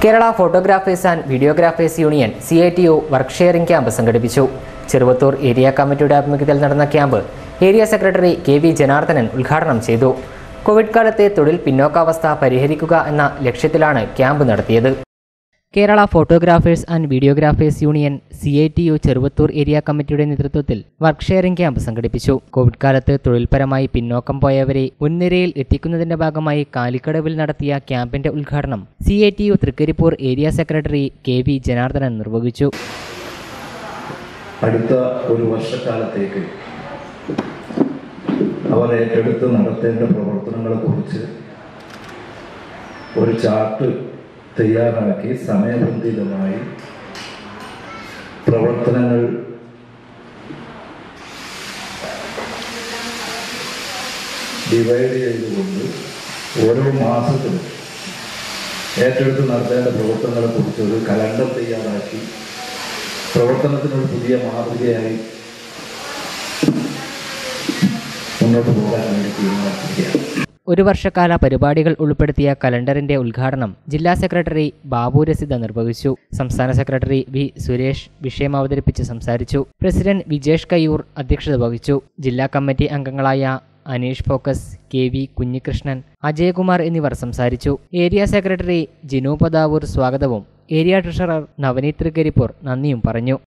Kerala photographers and videographers union C I T U work sharing camp സംഘടിപ്പിച്ചു Cheruvathur area കമ്മിറ്റിയുടെ ആഭിമുഖ്യത്തിൽ നടന്ന camp area secretary K V Janardhanan ഉദ്ഘാടനം ചെയ്തു കോവിഡ് കാലത്തെ തൊഴിൽ പിന്നോക്കാവസ്ഥ പരിഹരിക്കുക എന്ന ലക്ഷ്യത്തിലാണ് ക്യാമ്പ് നടത്തിയത് Kerala photographers and videographers union C I T U Cheruvathur area കമ്മിറ്റിയുടെ നേതൃത്വത്തിൽ വർക്ക് ഷെയറിംഗ് ക്യാമ്പ് സംഘടിപ്പിച്ചു കോവിഡ് കാലത്ത് തൊഴിൽപരമായി പിന്നോക്കം പോയവരെ മുൻനിരയിൽ എത്തിക്കുന്നതിന്റെ ഭാഗമായി കാലിക്കടവിൽ നടത്തിയ ക്യാമ്പിന്റെ ഉദ്ഘാടനം C I T U Trikaripur area secretary K V Janardhanan നിർവഹിച്ചു അടുത്ത ഒരു വർഷക്കാലത്തേക്ക് അവർ ഏറ്റെടുത്ത് നടത്തേണ്ട പ്രവർത്തനങ്ങളെ കുറിച്ച് ഒരു ചാർട്ട് തയ്യാറാക്കി സമയബന്ധിതമായി പ്രവർത്തനങ്ങൾ ഡിവൈഡ് ചെയ്തുകൊണ്ട് ഓരോ മാസത്തിലും ഏറ്റെടുത്ത് നടത്തേണ്ട പ്രവർത്തനങ്ങളെ കുറിച്ച് ഒരു കലണ്ടർ തയ്യാറാക്കി പ്രവർത്തനത്തിനൊരു പുതിയ മാതൃകയായി മുന്നോട്ട് പോകാൻ വേണ്ടി തീരുമാനിച്ചിരിക്കുകയാണ് ഒരു വർഷക്കാല പരിപാടികൾ ഉൾപ്പെടുത്തിയ കലണ്ടറിന്റെ ഉദ്ഘാടനം ജില്ലാ സെക്രട്ടറി ബാബു രസിത നിർവഹിച്ചു സംസ്ഥാന സെക്രട്ടറി വി സുരേഷ് വിഷയം അവതരിപ്പിച്ച് സംസാരിച്ചു പ്രസിഡന്റ് വിജേഷ് കയ്യൂർ അധ്യക്ഷത വഹിച്ചു ജില്ലാ കമ്മിറ്റി അംഗങ്ങളായ Aneesh focus K V Kunhikrishnan Ajayakumar എന്നിവർ സംസാരിച്ചു ഏരിയ സെക്രട്ടറി ജിനു പദാവൂർ സ്വാഗതവും ഏരിയ ട്രഷറർ നവനീത് തൃക്കരിപ്പൂർ നന്ദിയും പറഞ്ഞു